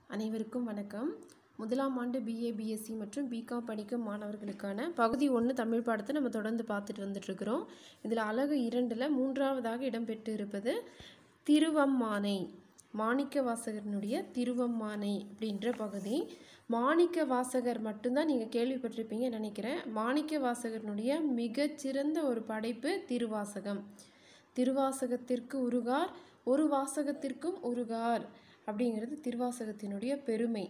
அனைவருக்கும் வணக்கம் முதலாம் ஆண்டு பிஏ பிஎஸ்சி மற்றும் பிகாம் படிக்கும் மாணவர்களுக்கான பகுதி ஒன்று தமிழ் பாடத்தை நம்ம தொடர்ந்து பார்த்துட்டு வந்துட்டுருக்குறோம் இதில் அழகு இரண்டில் மூன்றாவதாக இடம்பெற்று இருப்பது திருவம்மானை மாணிக்க வாசகர்னுடைய திருவம்மானை அப்படின்ற பகுதி மாணிக்க வாசகர் மட்டும்தான் நீங்கள் கேள்விப்பட்டிருப்பீங்க நினைக்கிறேன் மாணிக்க வாசகர்னுடைய மிகச்சிறந்த ஒரு படைப்பு திருவாசகம் திருவாசகத்திற்கு உருகார் ஒரு வாசகத்திற்கும் உருகார் அப்படிங்கிறது திருவாசகத்தினுடைய பெருமை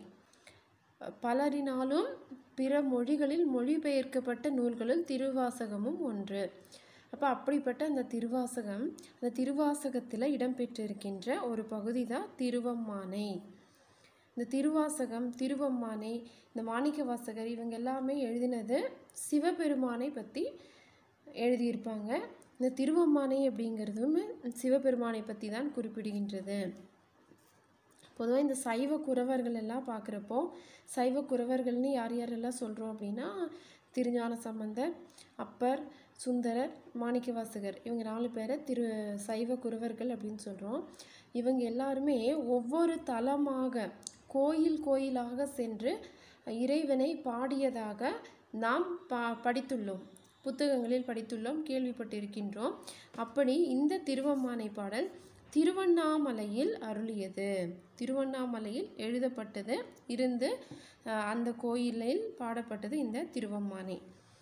பலரினாலும் பிற மொழிகளில் மொழிபெயர்க்கப்பட்ட நூல்களுள் திருவாசகமும் ஒன்று அப்போ அப்படிப்பட்ட அந்த திருவாசகம் அந்த திருவாசகத்தில் இடம்பெற்றிருக்கின்ற ஒரு பகுதி தான் திருவம்மானை இந்த திருவாசகம் திருவம்மானை இந்த மாணிக்க வாசகர் இவங்க எல்லாமே எழுதினது சிவபெருமானை பற்றி எழுதியிருப்பாங்க இந்த திருவம்மானை அப்படிங்கிறதும் சிவபெருமானை பற்றி தான் குறிப்பிடுகின்றது பொதுவாக இந்த சைவ குறவர்கள் எல்லாம் பார்க்குறப்போ சைவ குறவர்கள்னு யார் யாரெல்லாம் சொல்கிறோம் அப்படின்னா திருஞான சம்பந்தர் அப்பர் சுந்தரர் மாணிக்கவாசகர் இவங்க நாலு பேரை திரு சைவ குறவர்கள் அப்படின்னு சொல்கிறோம் இவங்க எல்லாருமே ஒவ்வொரு தலமாக கோயில் கோயிலாக சென்று இறைவனை பாடியதாக நாம் பா படித்துள்ளோம் புத்தகங்களில் படித்துள்ளோம் கேள்விப்பட்டிருக்கின்றோம் அப்படி இந்த திருவம்மானை பாடல் திருவண்ணாமலையில் அருளியது திருவண்ணாமலையில் எழுதப்பட்டது இருந்து அஹ், அந்த கோயிலில் பாடப்பட்டது இந்த திருவம்மானை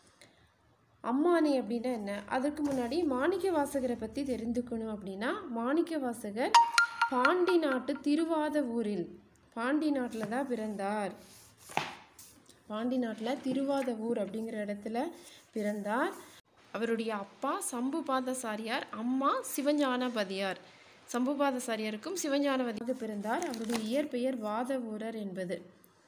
அம்மானை அப்படின்னா என்ன அதற்கு முன்னாடி மாணிக்க வாசகரை பற்றி தெரிந்துக்கணும் அப்படின்னா மாணிக்க வாசகர் பாண்டி நாட்டு திருவாத ஊரில் பாண்டி நாட்டில் தான் பிறந்தார் பாண்டி நாட்டில் திருவாத ஊர் அப்படிங்கிற இடத்துல பிறந்தார் அவருடைய அப்பா சம்புபாதசாரியார் அம்மா சிவஞானபதியார் சம்புபாதசாரியாருக்கும் சிவஞானபதியாக பிறந்தார் அவருடைய இயற்பெயர் வாதவூரர் என்பது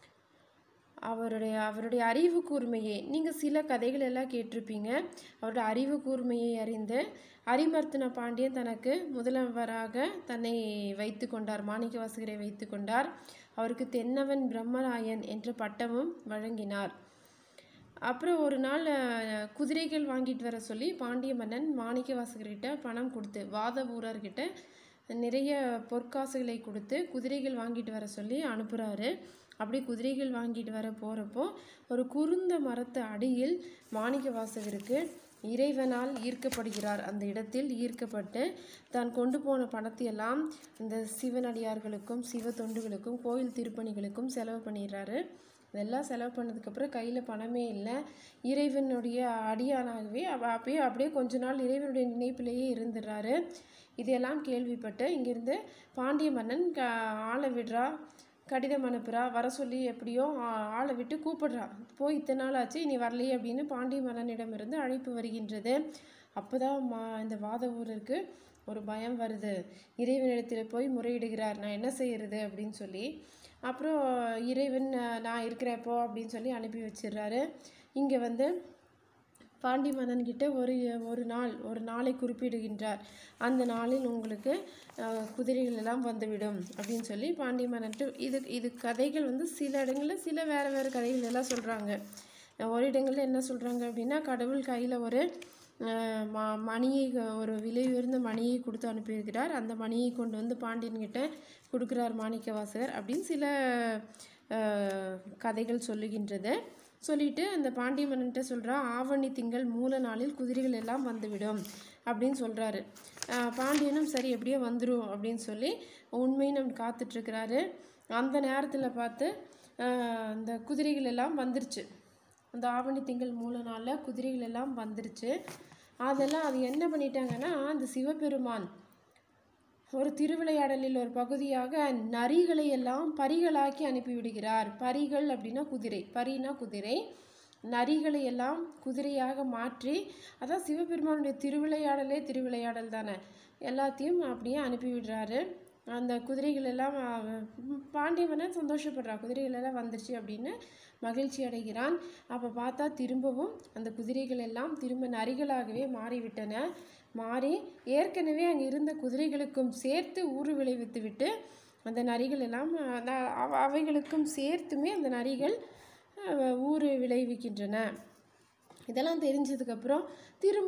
அவருடைய அவருடைய அறிவு கூர்மையை நீங்கள் சில கதைகள் எல்லாம் கேட்டிருப்பீங்க அவருடைய அறிவு கூர்மையை அறிந்து அரிமர்த்தன பாண்டியன் தனக்கு முதல்வராக தன்னை வைத்து கொண்டார் மாணிக்க வாசகரை வைத்து கொண்டார் அவருக்கு தென்னவன் பிரம்மராயன் என்ற பட்டமும் வழங்கினார் அப்புறம் ஒரு நாள் அஹ், குதிரைகள் வாங்கிட்டு வர சொல்லி பாண்டிய மன்னன் மாணிக்க வாசகர்கிட்ட பணம் கொடுத்து வாத ஊரர்கிட்ட நிறைய பொற்காசுகளை கொடுத்து குதிரைகள் வாங்கிட்டு வர சொல்லி அனுப்புகிறாரு அப்படி குதிரைகள் வாங்கிட்டு வர போகிறப்போ ஒரு குருந்த மரத்து அடியில் மாணிக்க வாசகருக்கு இறைவனால் ஈர்க்கப்படுகிறார் அந்த இடத்தில் ஈர்க்கப்பட்டு தான் கொண்டு போன பணத்தையெல்லாம் இந்த சிவனடியார்களுக்கும் சிவ தொண்டுகளுக்கும் கோயில் திருப்பணிகளுக்கும் செலவு பண்ணிடுறாரு இதெல்லாம் செலவு பண்ணதுக்கப்புறம் கையில் பணமே இல்லை இறைவனுடைய அடியானாகவே அவ அப்படியே அப்படியே கொஞ்ச நாள் இறைவனுடைய நினைப்பிலேயே இருந்துடுறாரு இதையெல்லாம் கேள்விப்பட்டு இங்கிருந்து பாண்டிய மன்னன் க ஆளை விடுறா கடிதம் அனுப்புகிறா வர சொல்லி எப்படியோ ஆ- ஆளை விட்டு கூப்பிடுறா போய் இத்தனை நாள் ஆச்சு நீ வரலையே அப்படின்னு பாண்டிய மன்னனிடமிருந்து அழைப்பு வருகின்றது அப்போ தான் மா இந்த வாத ஊருக்கு ஒரு பயம் வருது இறைவனிடத்தில் போய் முறையிடுகிறார் நான் என்ன செய்யறது அப்படின்னு சொல்லி அப்புறம் இறைவன் அஹ், நான் இருக்கிறப்போ அப்படின்னு சொல்லி அனுப்பி வச்சிடுறாரு இங்கே வந்து பாண்டி மன்னன்கிட்ட ஒரு ஒரு நாள் ஒரு நாளை குறிப்பிடுகின்றார் அந்த நாளில் உங்களுக்கு அஹ், குதிரைகள் எல்லாம் வந்துவிடும் அப்படின்னு சொல்லி பாண்டி மன்னன்ட்டு இது இது கதைகள் வந்து சில இடங்களில் சில வேறு வேறு கதைகள் எல்லாம் சொல்கிறாங்க ஒரு இடங்களில் என்ன சொல்கிறாங்க அப்படின்னா கடவுள் கையில் ஒரு அஹ், ம மணியை க- ஒரு விலை உயர்ந்த மணியை கொடுத்து அனுப்பியிருக்கிறார் அந்த மணியை கொண்டு வந்து பாண்டியன்கிட்ட கொடுக்குறார் மாணிக்க வாசகர் அப்படின்னு சில அஹ், கதைகள் சொல்லுகின்றது சொல்லிட்டு அந்த பாண்டிய மன்னன்ட்ட சொல்கிறா ஆவணி திங்கள் மூல நாளில் குதிரைகள் எல்லாம் வந்துவிடும் அப்படின்னு சொல்கிறாரு பாண்டியனும் சரி எப்படியோ வந்துடும் அப்படின்னு சொல்லி உண்மையை நம்ம காத்துட்ருக்கிறாரு அந்த நேரத்தில் பார்த்து ஆஹ், அந்த குதிரைகள் எல்லாம் வந்துருச்சு அந்த ஆவணி திங்கள் மூல நாளில் குதிரைகள் எல்லாம் வந்துருச்சு அதெல்லாம் அது என்ன பண்ணிட்டாங்கன்னா அந்த சிவபெருமான் ஒரு திருவிளையாடலில் ஒரு பகுதியாக நரிகளை எல்லாம் பரிகளாக்கி அனுப்பிவிடுகிறார் பரிகள் அப்படின்னா குதிரை பரினா குதிரை நரிகளை எல்லாம் குதிரையாக மாற்றி அதான் சிவபெருமானுடைய திருவிளையாடலே திருவிளையாடல் தானே எல்லாத்தையும் அப்படியே அனுப்பிவிடுறாரு அந்த குதிரைகள் எல்லாம் அஹ், பாண்டியவனை சந்தோஷப்படுறா குதிரைகள் எல்லாம் வந்துருச்சு அப்படின்னு மகிழ்ச்சி அடைகிறான் அப்போ பார்த்தா திரும்பவும் அந்த குதிரைகள் எல்லாம் திரும்ப நரிகளாகவே மாறிவிட்டன மாறி ஏற்கனவே அங்கே இருந்த குதிரைகளுக்கும் சேர்த்து ஊறு விளைவித்து விட்டு அந்த நரிகள் எல்லாம் அஹ், ந- அவ- அவைகளுக்கும் சேர்த்துமே அந்த நரிகள் அஹ், ஊறு விளைவிக்கின்றன இதெல்லாம் தெரிஞ்சதுக்கப்புறம்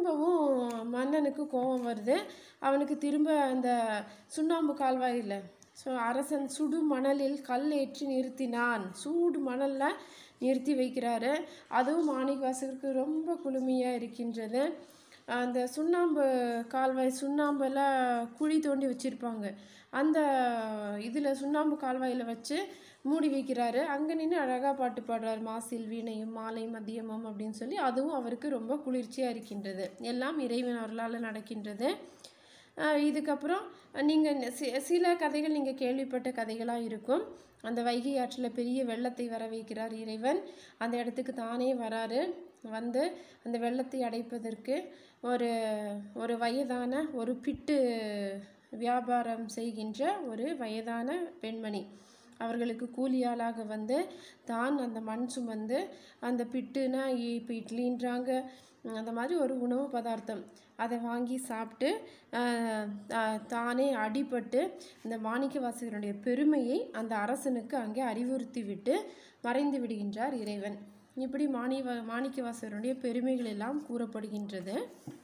திரும்பவும் மன்னனுக்கு கோபம் வருது அவனுக்கு திரும்ப அந்த சுண்ணாம்பு கால்வாய் இல்லை ஸோ அரசன் சுடு மணலில் கல் ஏற்றி நிறுத்தினான் சூடு மணலில் நிறுத்தி வைக்கிறாரு அதுவும் மாணிக்கவாசகருக்கு ரொம்ப குளுமையாக இருக்கின்றது அந்த சுண்ணாம்பு கால்வாய் சுண்ணாம்பில் குழி தோண்டி வச்சுருப்பாங்க அந்த இதில் சுண்ணாம்பு கால்வாயில் வச்சு மூடி வைக்கிறாரு அங்கே நின்று அழகாக பாட்டு பாடுறார் மாசில் வீணையும் மாலை மதியமும் அப்படின்னு சொல்லி அதுவும் அவருக்கு ரொம்ப குளிர்ச்சியாக இருக்கின்றது எல்லாம் இறைவன் அருளால் நடக்கின்றது ஆஹ் இதுக்கப்புறம் நீங்கள் சில கதைகள் நீங்கள் கேள்விப்பட்ட கதைகளாக இருக்கும் அந்த வைகை ஆற்றில் பெரிய வெள்ளத்தை வர வைக்கிறார் இறைவன் அந்த இடத்துக்கு தானே வராரு வந்து அந்த வெள்ளத்தை அடைப்பதற்கு ஒரு ஒரு வயதான ஒரு பிட்டு வியாபாரம் செய்கின்ற ஒரு வயதான பெண்மணி அவர்களுக்கு கூலியாளாக வந்து தான் அந்த மண் சுமந்து அந்த பிட்டுனா இப்போ இட்லின்றாங்க உம், அந்த மாதிரி ஒரு உணவு பதார்த்தம் அதை வாங்கி சாப்பிட்டு ஆஹ், ஆஹ், தானே அடிபட்டு இந்த மாணிக்க வாசகருடைய பெருமையை அந்த அரசனுக்கு அங்கே அறிவுறுத்தி விட்டு மறைந்து விடுகின்றார் இறைவன் இப்படி மாணிவ மாணிக்க வாசகருடைய பெருமைகள் எல்லாம் கூறப்படுகின்றது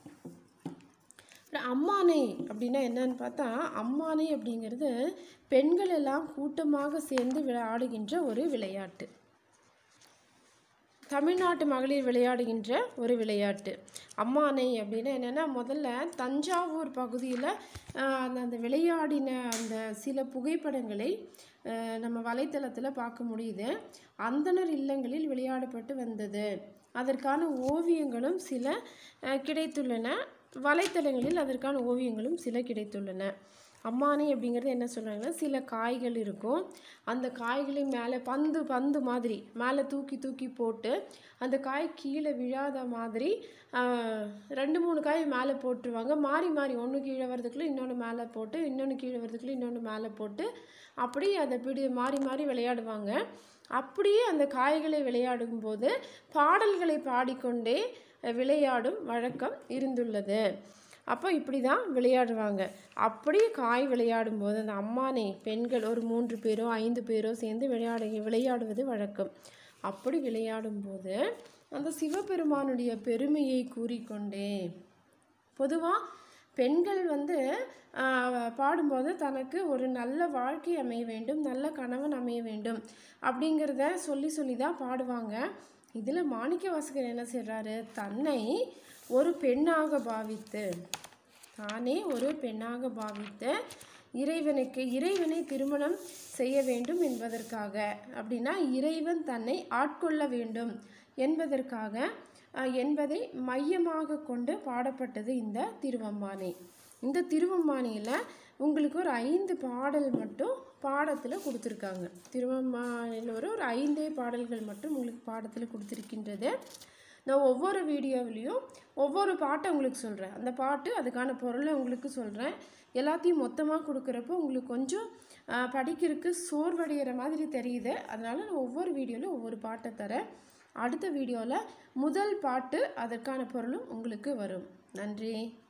அப்புறம் அம்மானை அப்படின்னா என்னன்னு பார்த்தா அம்மானை அப்படிங்கிறது பெண்கள் எல்லாம் கூட்டமாக சேர்ந்து விளையாடுகின்ற ஒரு விளையாட்டு தமிழ்நாட்டு மகளிர் விளையாடுகின்ற ஒரு விளையாட்டு அம்மானை அப்படின்னா என்னென்னா முதல்ல தஞ்சாவூர் பகுதியில் அந்த அந்த விளையாடின அந்த சில புகைப்படங்களை ஆஹ், நம்ம வலைத்தளத்தில் பார்க்க முடியுது அந்தணர் இல்லங்களில் விளையாடப்பட்டு வந்தது அதற்கான ஓவியங்களும் சில ஆஹ், கிடைத்துள்ளன வலைத்தளங்களில் அதற்கான ஓவியங்களும் சில கிடைத்துள்ளன அம்மானை அப்படிங்கிறது என்ன சொல்கிறாங்கன்னா சில காய்கள் இருக்கும் அந்த காய்களை மேலே பந்து பந்து மாதிரி மேலே தூக்கி தூக்கி போட்டு அந்த காய் கீழே விழாத மாதிரி ஆஹ், ரெண்டு மூணு காய் மேலே போட்டுருவாங்க மாறி மாறி ஒன்று கீழே வரதுக்குள்ளே இன்னொன்று மேலே போட்டு இன்னொன்று கீழே வரதுக்குள்ளே இன்னொன்று மேலே போட்டு அப்படி அதை பிடி மாறி மாறி விளையாடுவாங்க அப்படியே அந்த காய்களை விளையாடும் போது பாடல்களை பாடிக்கொண்டே அஹ், விளையாடும் வழக்கம் இருந்துள்ளது அப்போ இப்படி தான் விளையாடுவாங்க அப்படி காய் விளையாடும் போது அந்த அம்மானை பெண்கள் ஒரு மூன்று பேரோ ஐந்து பேரோ சேர்ந்து விளையாடு விளையாடுவது வழக்கம் அப்படி விளையாடும் போது அந்த சிவபெருமானுடைய பெருமையை கூறிக்கொண்டே பொதுவாக பெண்கள் வந்து ஆஹ், பாடும்போது தனக்கு ஒரு நல்ல வாழ்க்கை அமைய வேண்டும் நல்ல கணவன் அமைய வேண்டும் அப்படிங்கிறத சொல்லி சொல்லி தான் பாடுவாங்க இதில் மாணிக்க வாசகர் என்ன செய்கிறாரு தன்னை ஒரு பெண்ணாக பாவித்து தானே ஒரு பெண்ணாக பாவித்து இறைவனுக்கு இறைவனை திருமணம் செய்ய வேண்டும் என்பதற்காக அப்படின்னா இறைவன் தன்னை ஆட்கொள்ள வேண்டும் என்பதற்காக அஹ், என்பதை மையமாக கொண்டு பாடப்பட்டது இந்த திருவம்மானை இந்த திருவம்மானையில் உங்களுக்கு ஒரு ஐந்து பாடல் மட்டும் பாடத்தில் கொடுத்துருக்காங்க திருவம்மானையில் ஒரு ஒரு ஐந்தே பாடல்கள் மட்டும் உங்களுக்கு பாடத்தில் கொடுத்துருக்கின்றது நான் ஒவ்வொரு வீடியோவிலையும் ஒவ்வொரு பாட்டை உங்களுக்கு சொல்கிறேன் அந்த பாட்டு அதுக்கான பொருளை உங்களுக்கு சொல்கிறேன் எல்லாத்தையும் மொத்தமாக கொடுக்குறப்போ உங்களுக்கு கொஞ்சம் ஆஹ், படிக்கிறதுக்கு சோர்வடைகிற மாதிரி தெரியுது அதனால் நான் ஒவ்வொரு வீடியோவில் ஒவ்வொரு பாட்டை தரேன் அடுத்த வீடியோவில் முதல் பாட்டு அதற்கான பொருளும் உங்களுக்கு வரும் நன்றி